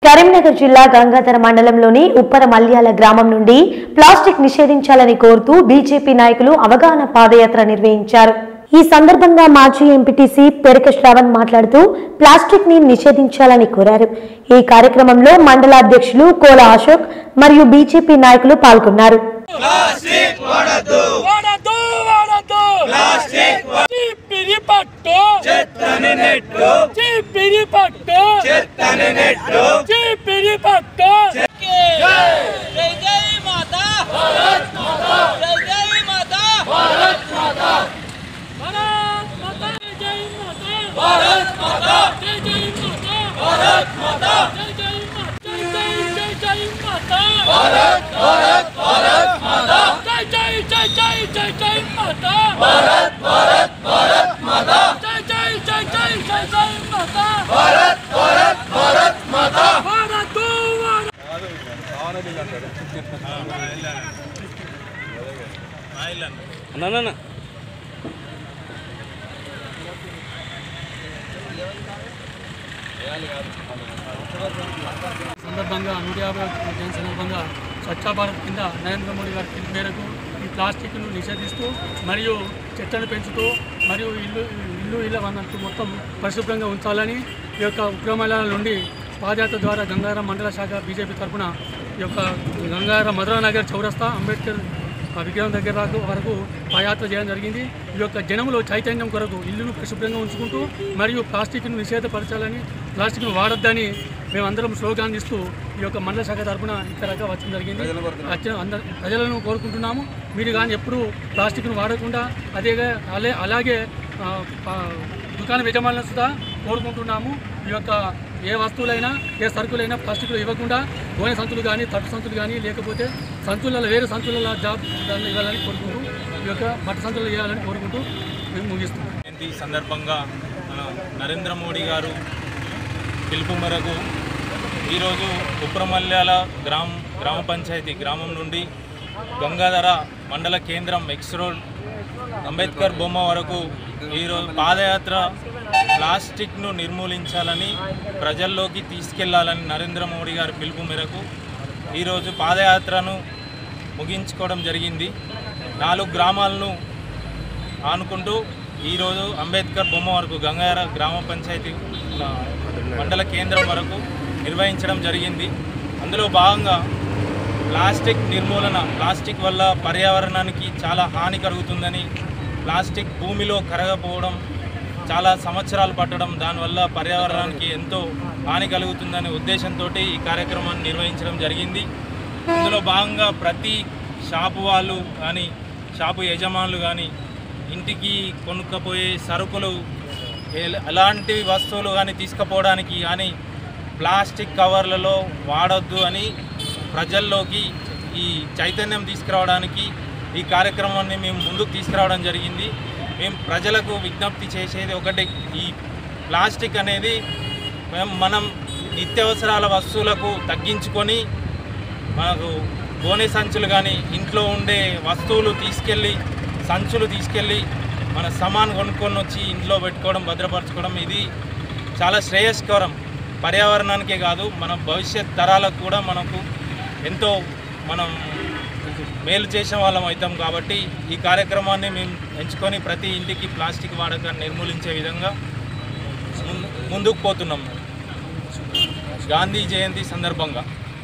కరీంనగర్ జిల్లా గంగాధర మండలంలోని ఉప్పర మల్యాల గ్రామం నుండి ప్లాస్టిక్ నిషేధించాలని కోరుతూ బీజేపీ నాయకులు అవగాహన పాదయాత్ర నిర్వహించారు ఈ సందర్భంగా మాజీ ఎంపీటీసీ పెరక శ్రావణ్ మాట్లాడుతూ ప్లాస్టిక్ ని నిషేధించాలని కోరారు ఈ కార్యక్రమంలో మండల అధ్యక్షులు కోల అశోక్ మరియు బీజేపీ నాయకులు పాల్గొన్నారు వాడద్దు వాడద్దు ప్లాస్టిక్ చీపిరి పట్టు చెత్తని నెట్టు చీపిరి పట్టు చెత్తని నెట్టు చీపిరి పట్టు జై జై మాతా భారత్ మాతా జై జై మాతా భారత్ మాతా భారత్ మాతా జై మాతా భారత్ మాతా జై జై మాతా భారత్ మాతా జై జై మాతా జై జై జై మాతా భారత్ భారత్ భారత్ మాతా జై జై జై జై జై జై మాతా భారత్ భారత్ భారత్ మాతా జై జై జై జై జై జై మాతా భారత్ భారత్ భారత్ మాతా భారత్ సందర్భంగా నూట యాభై జన సందర్భంగా స్వచ్ఛ భారత్ కింద నరేంద్ర మోడీ గారి పిలుపు మేరకు ఈ ప్లాస్టిక్ను నిషేధిస్తూ మరియు చెట్లను పెంచుతూ మరియు ఇల్లు ఇల్లు ఇళ్ళ వనరులు మొత్తం పరిశుభ్రంగా ఉంచాలని ఈ యొక్క ఉగ్రమల నుండి పాదయాత్ర ద్వారా గంగారం మండల శాఖ బీజేపీ తరఫున ఈ యొక్క గంగారం మధురానగర్ చౌరస్తా అంబేద్కర్ ఆ విగ్రహం దగ్గర వరకు వరకు పాదయాత్ర చేయడం జరిగింది ఈ యొక్క జనములో చైతన్యం కొరకు ఇల్లును పరిశుభ్రంగా ఉంచుకుంటూ మరియు ప్లాస్టిక్ను నిషేధపరచాలని ప్లాస్టిక్ను వాడొద్దని మేమందరం స్లోగాన్ ఇస్తూ ఈ యొక్క మండల శాఖ తరఫున ఇక్కడగా వచ్చడం జరిగింది వచ్చిన అందరు ప్రజలను కోరుకుంటున్నాము మీరు కానీ ఎప్పుడు ప్లాస్టిక్ను వాడకుండా అదేగా అలే అలాగే ఆ, ప- దుకాణ యజమానులను సుధా కోరుకుంటున్నాము ఈ యొక్క ఏ వస్తువులైనా ఏ సరుకులైనా ప్లాస్టిక్లో ఇవ్వకుండా గోనె సంచులు కానీ తట్టు సంచులు కానీ లేకపోతే సంచులలో వేరే సంచులలో జాబ్ దాన్ని ఇవ్వాలని కోరుకుంటూ ఈ యొక్క బట్ట సంచులు ఇవ్వాలని కోరుకుంటూ మేము ముగిస్తున్నాం జయంతి సందర్భంగా మన నరేంద్ర మోడీ గారు పిలుపు మేరకు ఈరోజు ఉప్రమల్యాల గ్రామ గ్రామ పంచాయతీ గ్రామం నుండి గంగాధర మండల కేంద్రం ఎక్స్ రోడ్ అంబేద్కర్ బొమ్మ వరకు ఈరోజు పాదయాత్ర ప్లాస్టిక్ను నిర్మూలించాలని ప్రజల్లోకి తీసుకెళ్లాలని నరేంద్ర మోడీ గారి పిలుపు మేరకు ఈరోజు పాదయాత్రను ముగించుకోవడం జరిగింది నాలుగు గ్రామాలను ఆనుకుంటూ ఈరోజు అంబేద్కర్ బొమ్మ వరకు గంగార గ్రామ పంచాయతీ ఆ, మండల కేంద్రం వరకు నిర్వహించడం జరిగింది అందులో భాగంగా ప్లాస్టిక్ నిర్మూలన ప్లాస్టిక్ వల్ల పర్యావరణానికి చాలా హాని కలుగుతుందని ప్లాస్టిక్ భూమిలో కరగపోవడం చాలా సంవత్సరాలు పట్టడం దానివల్ల పర్యావరణానికి ఎంతో హాని కలుగుతుందనే ఉద్దేశంతో ఈ కార్యక్రమాన్ని నిర్వహించడం జరిగింది ఇందులో భాగంగా ప్రతి షాపు వాళ్ళు కానీ షాపు యజమానులు కానీ ఇంటికి కొనుక్కపోయే సరుకులు ఎల- ఎలాంటి వస్తువులు కానీ తీసుకుపోవడానికి కానీ ప్లాస్టిక్ కవర్లలో వాడొద్దు అని ప్రజల్లోకి ఈ చైతన్యం తీసుకురావడానికి ఈ కార్యక్రమాన్ని మేము ముందుకు తీసుకురావడం జరిగింది మేము ప్రజలకు విజ్ఞప్తి చేసేది ఒకటి ఈ ప్లాస్టిక్ అనేది మేము మనం నిత్యావసరాల వస్తువులకు తగ్గించుకొని మనకు గోనె సంచులు కానీ ఇంట్లో ఉండే వస్తువులు తీసుకెళ్ళి సంచులు తీసుకెళ్ళి మన సామాన్ కొనుక్కొని వచ్చి ఇంట్లో పెట్టుకోవడం భద్రపరచుకోవడం ఇది చాలా శ్రేయస్కరం పర్యావరణానికే కాదు మన భవిష్యత్ తరాలకు కూడా మనకు ఎంతో మనం మేలు చేసిన వాళ్ళం అవుతాం కాబట్టి ఈ కార్యక్రమాన్ని మేము ఎంచుకొని ప్రతి ఇంటికి ప్లాస్టిక్ వాడకాన్ని నిర్మూలించే విధంగా ముందు- ముందుకు పోతున్నాం గాంధీ జయంతి సందర్భంగా